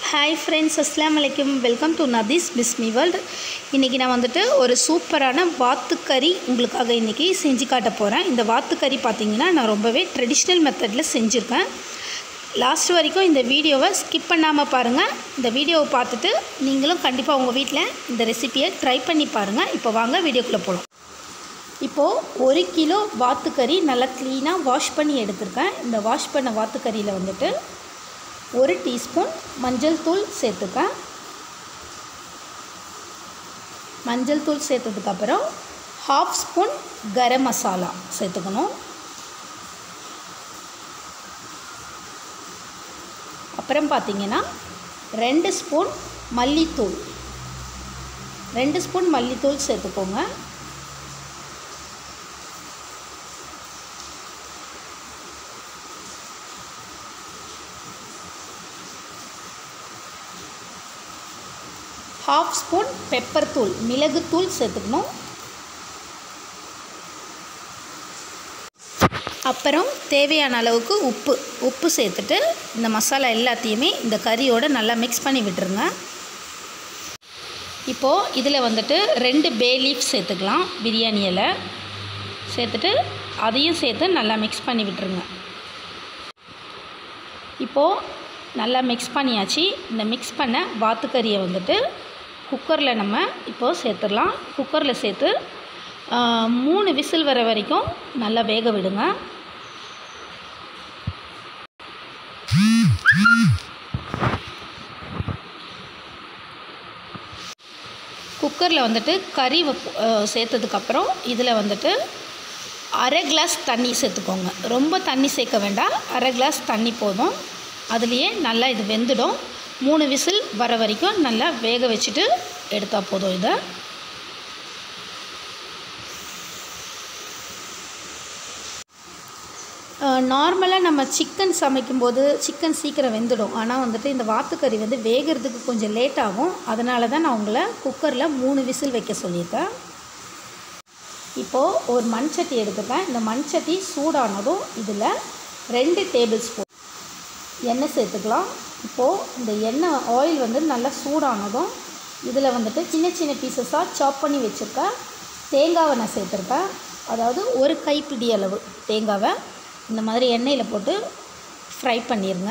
hi friends அஸ்லாம் வலைக்கம் welcome to Nadhees Bismi world இன்றைக்கி நான் வந்துட்டு ஒரு சூப்பரான வாத்துக்கறி உங்களுக்காக இன்றைக்கி செஞ்சு காட்ட போகிறேன் இந்த வாத்துக்கறி பார்த்தீங்கன்னா நான் ரொம்பவே ட்ரெடிஷ்னல் மெத்தடில் செஞ்சுருக்கேன் லாஸ்ட் வரைக்கும் இந்த வீடியோவை ஸ்கிப் பண்ணாமல் பாருங்கள் இந்த வீடியோவை பார்த்துட்டு நீங்களும் கண்டிப்பாக உங்கள் வீட்டில் இந்த ரெசிபியை ட்ரை பண்ணி பாருங்கள் இப்போ வாங்க வீடியோக்குள்ளே போகலாம் இப்போது ஒரு கிலோ வாத்துக்கறி நல்லா க்ளீனாக வாஷ் பண்ணி எடுத்திருக்கேன் இந்த வாஷ் பண்ண வாத்துக்கறியில் வந்துட்டு ஒரு டீஸ்பூன் மஞ்சள் தூள் சேர்த்துக்கேன் மஞ்சள் தூள் சேர்த்ததுக்கப்புறம் ஹாஃப் ஸ்பூன் கரம் மசாலா சேர்த்துக்கணும் அப்புறம் பார்த்திங்கன்னா ரெண்டு ஸ்பூன் மல்லித்தூள் ரெண்டு ஸ்பூன் மல்லித்தூள் சேர்த்துக்கோங்க ஹாஃப் ஸ்பூன் பெப்பர் தூள் மிளகுத்தூள் சேர்த்துக்கணும் அப்புறம் தேவையான அளவுக்கு உப்பு உப்பு சேர்த்துட்டு இந்த மசாலா எல்லாத்தையுமே இந்த கறியோடு நல்லா மிக்ஸ் பண்ணி விட்டுருங்க இப்போது இதில் வந்துட்டு ரெண்டு பே லீஃப் சேர்த்துக்கலாம் பிரியாணி இலை சேர்த்துட்டு அதையும் சேர்த்து நல்லா மிக்ஸ் பண்ணி விட்டுருங்க இப்போது நல்லா மிக்ஸ் பண்ணியாச்சு இந்த மிக்ஸ் பண்ண வாத்துக்கறியை வந்துட்டு குக்கரில் நம்ம இப்போது சேர்த்துடலாம் குக்கரில் சேர்த்து மூணு விசில் வர வரைக்கும் நல்லா வேக விடுங்க குக்கரில் வந்துட்டு கறி சேர்த்ததுக்கப்புறம் இதில் வந்துட்டு அரை கிளாஸ் தண்ணி சேர்த்துக்கோங்க ரொம்ப தண்ணி சேர்க்க வேண்டாம் அரை கிளாஸ் தண்ணி போதும் அதுலேயே நல்லா இது வெந்துடும் மூணு விசில் வர வரைக்கும் நல்லா வேக வச்சுட்டு எடுத்தால் போதும் இதை நார்மலாக நம்ம சிக்கன் சமைக்கும்போது சிக்கன் சீக்கிரம் வெந்துடும் ஆனால் வந்துட்டு இந்த வாத்துக்கறி வந்து வேகிறதுக்கு கொஞ்சம் லேட் ஆகும் அதனால தான் நான் உங்களை குக்கரில் மூணு விசில் வைக்க சொல்லியிருக்கேன் இப்போது ஒரு மண் சட்டி எடுத்துப்பேன் இந்த மண் சட்டி சூடானதும் இதில் ரெண்டு டேபிள் ஸ்பூன் எண்ணெய் சேர்த்துக்கலாம் இப்போது இந்த எண்ணெய் ஆயில் வந்து நல்லா சூடானதும் இதில் வந்துட்டு சின்ன சின்ன பீசஸாக சாப் பண்ணி வச்சுருக்கேன் தேங்காவை நான் சேர்த்துருக்கேன் அதாவது ஒரு கைப்பிடி அளவு தேங்காவை இந்த மாதிரி எண்ணெயில் போட்டு ஃப்ரை பண்ணிடுங்க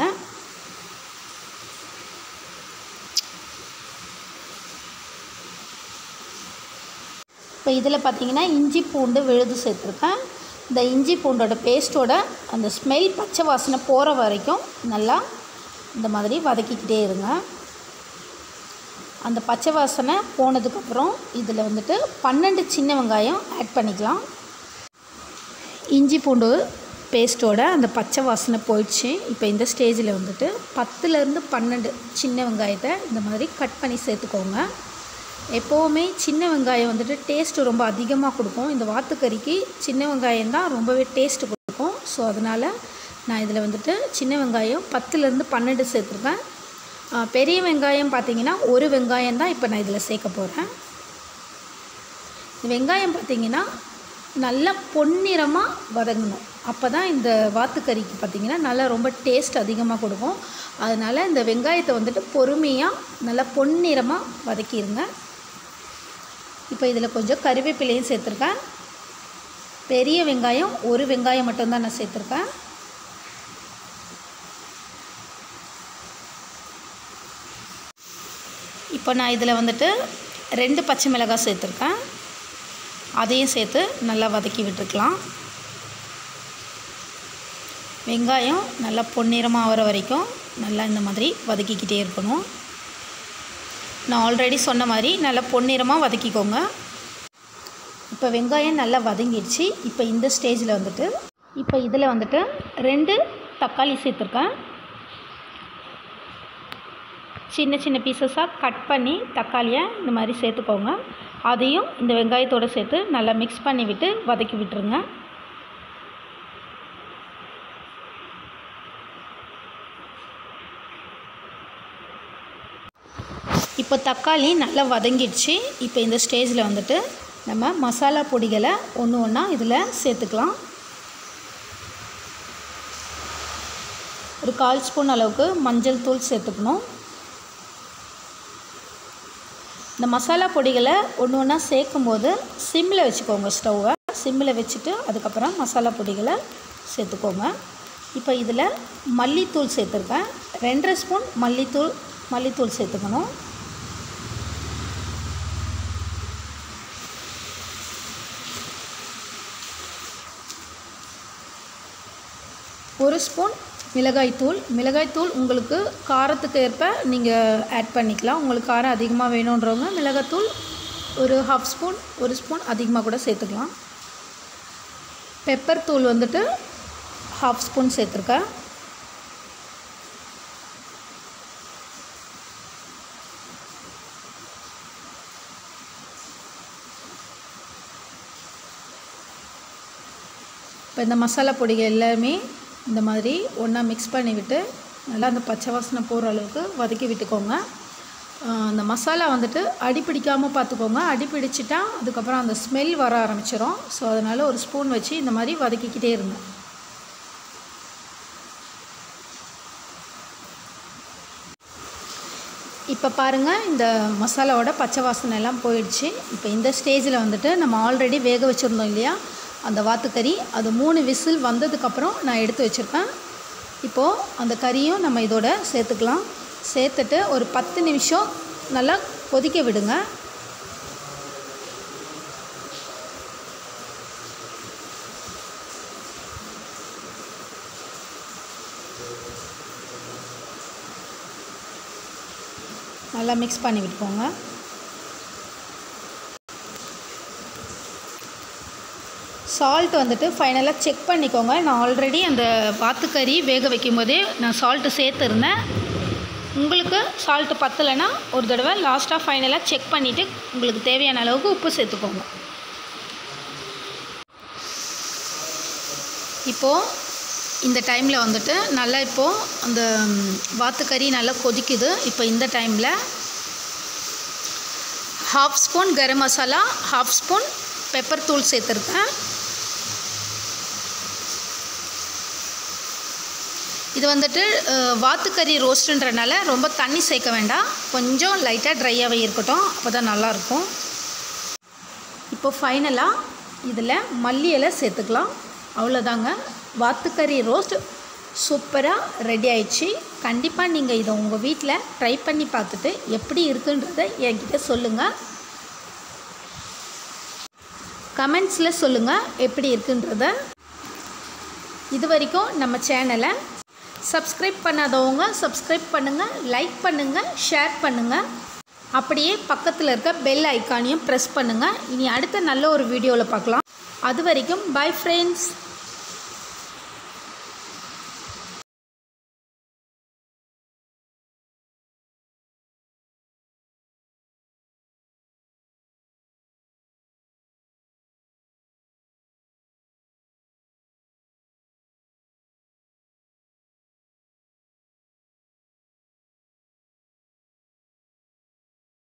இப்போ இதில் பார்த்திங்கன்னா இஞ்சி பூண்டு விழுது சேர்த்துருக்கேன் இந்த இஞ்சி பூண்டோட பேஸ்ட்டோட அந்த ஸ்மெல் பச்சை வாசனை போகிற வரைக்கும் நல்லா இந்த மாதிரி வதக்கிக்கிட்டே இருங்க அந்த பச்சை வாசனை போனதுக்கப்புறம் இதில் வந்துட்டு பன்னெண்டு சின்ன வெங்காயம் ஆட் பண்ணிக்கலாம் இஞ்சி பூண்டு பேஸ்ட்டோட அந்த பச்சை வாசனை போயிடுச்சு இப்போ இந்த ஸ்டேஜில் வந்துட்டு பத்துலேருந்து பன்னெண்டு சின்ன வெங்காயத்தை இந்த மாதிரி கட் பண்ணி சேர்த்துக்கோங்க எப்போவுமே சின்ன வெங்காயம் வந்துட்டு டேஸ்ட்டு ரொம்ப அதிகமாக கொடுக்கும் இந்த வாத்துக்கறிக்கு சின்ன வெங்காயம் தான் ரொம்பவே டேஸ்ட்டு கொடுக்கும் ஸோ அதனால் நான் இதில் வந்துட்டு சின்ன வெங்காயம் பத்துலேருந்து பன்னெண்டு சேர்த்துருக்கேன் பெரிய வெங்காயம் பார்த்திங்கன்னா ஒரு வெங்காயம் தான் இப்போ நான் இதில் சேர்க்க போகிறேன் வெங்காயம் பார்த்திங்கன்னா நல்லா பொன்னிறமாக வதங்கணும் அப்போ தான் இந்த வாத்துக்கறிக்கு பார்த்திங்கன்னா நல்லா ரொம்ப டேஸ்ட் அதிகமாக கொடுக்கும் அதனால் இந்த வெங்காயத்தை வந்துட்டு பொறுமையாக நல்லா பொன்னிறமாக வதக்கிடுங்க இப்போ இதில் கொஞ்சம் கருவேப்பிலையும் சேர்த்துருக்கேன் பெரிய வெங்காயம் ஒரு வெங்காயம் மட்டும்தான் நான் சேர்த்துருக்கேன் இப்போ நான் இதில் வந்துட்டு ரெண்டு பச்சை மிளகாய் சேர்த்துருக்கேன் அதையும் சேர்த்து நல்லா வதக்கி விட்டுருக்கலாம் வெங்காயம் நல்லா பொன்னிறமாக ஆகிற வரைக்கும் நல்லா இந்த மாதிரி வதக்கிக்கிட்டே இருக்கணும் நான் ஆல்ரெடி சொன்ன மாதிரி நல்லா பொன்னிறமாக வதக்கிக்கோங்க இப்போ வெங்காயம் நல்லா வதங்கிடுச்சு இப்போ இந்த ஸ்டேஜில் வந்துட்டு இப்போ இதில் வந்துட்டு ரெண்டு தக்காளி சேர்த்துருக்கேன் சின்ன சின்ன பீசஸாக கட் பண்ணி தக்காளியை இந்த மாதிரி சேர்த்துக்கோங்க அதையும் இந்த வெங்காயத்தோடு சேர்த்து நல்லா மிக்ஸ் பண்ணி விட்டு வதக்கி விட்டுருங்க இப்போ தக்காளி நல்லா வதங்கிடுச்சு இப்போ இந்த ஸ்டேஜில் வந்துட்டு நம்ம மசாலா பொடிகளை ஒன்று ஒன்றா இதில் சேர்த்துக்கலாம் ஒரு கால் ஸ்பூன் அளவுக்கு மஞ்சள் தூள் சேர்த்துக்கணும் இந்த மசாலா பொடிகளை ஒன்று ஒன்றா சேர்க்கும் போது சிம்மில் வச்சுக்கோங்க ஸ்டவ்வை சிம்மில் வச்சுட்டு அதுக்கப்புறம் மசாலா பொடிகளை சேர்த்துக்கோங்க இப்போ இதில் மல்லித்தூள் சேர்த்துருக்கேன் ரெண்டரை ஸ்பூன் மல்லித்தூள் மல்லித்தூள் சேர்த்துக்கணும் ஒரு ஸ்பூன் மிளகாய்த்தூள் மிளகாய்த்தூள் உங்களுக்கு காரத்துக்கு ஏற்ப நீங்கள் ஆட் பண்ணிக்கலாம் உங்களுக்கு காரம் அதிகமாக வேணுன்றவங்க மிளகாத்தூள் ஒரு ஹாஃப் ஸ்பூன் ஒரு ஸ்பூன் அதிகமாக கூட சேர்த்துக்கலாம் பெப்பர் தூள் வந்துட்டு ஹாஃப் ஸ்பூன் சேர்த்துருக்கேன் இப்போ இந்த மசாலா பொடிகள் எல்லாமே இந்த மாதிரி ஒன்றா மிக்ஸ் பண்ணி விட்டு நல்லா அந்த பச்சை வாசனை போகிற அளவுக்கு வதக்கி விட்டுக்கோங்க அந்த மசாலா வந்துட்டு அடி பிடிக்காமல் பார்த்துக்கோங்க அடி பிடிச்சிட்டா அதுக்கப்புறம் அந்த ஸ்மெல் வர ஆரம்பிச்சிடும் ஸோ அதனால் ஒரு ஸ்பூன் வச்சு இந்த மாதிரி வதக்கிக்கிட்டே இருங்க இப்போ பாருங்கள் இந்த மசாலாவோட பச்சை வாசனை எல்லாம் போயிடுச்சு இப்போ இந்த ஸ்டேஜில் வந்துட்டு நம்ம ஆல்ரெடி வேக வச்சுருந்தோம் இல்லையா அந்த வாத்துக்கறி அது மூணு விசில் வந்ததுக்கப்புறம் நான் எடுத்து வச்சுருக்கேன் இப்போது அந்த கறியும் நம்ம இதோட சேர்த்துக்கலாம் சேர்த்துட்டு ஒரு பத்து நிமிஷம் நல்லா கொதிக்க விடுங்க நல்லா மிக்ஸ் பண்ணி விட்டுக்கோங்க சால்ட் வந்துட்டு ஃபைனலாக செக் பண்ணிக்கோங்க நான் ஆல்ரெடி அந்த வாத்துக்கறி வேக வைக்கும் போதே நான் சால்ட்டு சேர்த்துருந்தேன் உங்களுக்கு சால்ட்டு பத்தலைன்னா ஒரு தடவை லாஸ்ட்டாக ஃபைனலாக செக் பண்ணிவிட்டு உங்களுக்கு தேவையான அளவுக்கு உப்பு சேர்த்துக்கோங்க இப்போது இந்த டைமில் வந்துட்டு நல்லா இப்போது அந்த வாத்துக்கறி நல்லா கொதிக்குது இப்போ இந்த டைமில் half spoon garam masala half spoon pepper தூள் சேர்த்துருக்கேன் இது வந்துட்டு வாத்துக்கறி ரோஸ்ட்டுன்றனால ரொம்ப தண்ணி சேர்க்க வேண்டாம் கொஞ்சம் லைட்டாக ட்ரையாகவே இருக்கட்டும் அப்போ தான் நல்லாயிருக்கும் இப்போ ஃபைனலாக இதில் மல்லி இலை சேர்த்துக்கலாம் அவ்வளோதாங்க வாத்துக்கறி ரோஸ்ட் சூப்பராக ரெடி ஆயிடுச்சு கண்டிப்பாக நீங்கள் இதை உங்கள் வீட்டில் ட்ரை பண்ணி பார்த்துட்டு எப்படி இருக்குன்றத என்கிட்ட சொல்லுங்கள் கமெண்ட்ஸில் சொல்லுங்கள் எப்படி இருக்குன்றத இது வரைக்கும் நம்ம சேனலை சப்ஸ்கிரைப் பண்ணாதவங்க சப்ஸ்கிரைப் பண்ணுங்கள் லைக் பண்ணுங்கள் ஷேர் பண்ணுங்கள் அப்படியே பக்கத்தில் இருக்க பெல் ஐக்கானையும் ப்ரெஸ் பண்ணுங்கள் இனி அடுத்த நல்ல ஒரு வீடியோவில் பார்க்கலாம் அது வரைக்கும் பை ஃப்ரெண்ட்ஸ்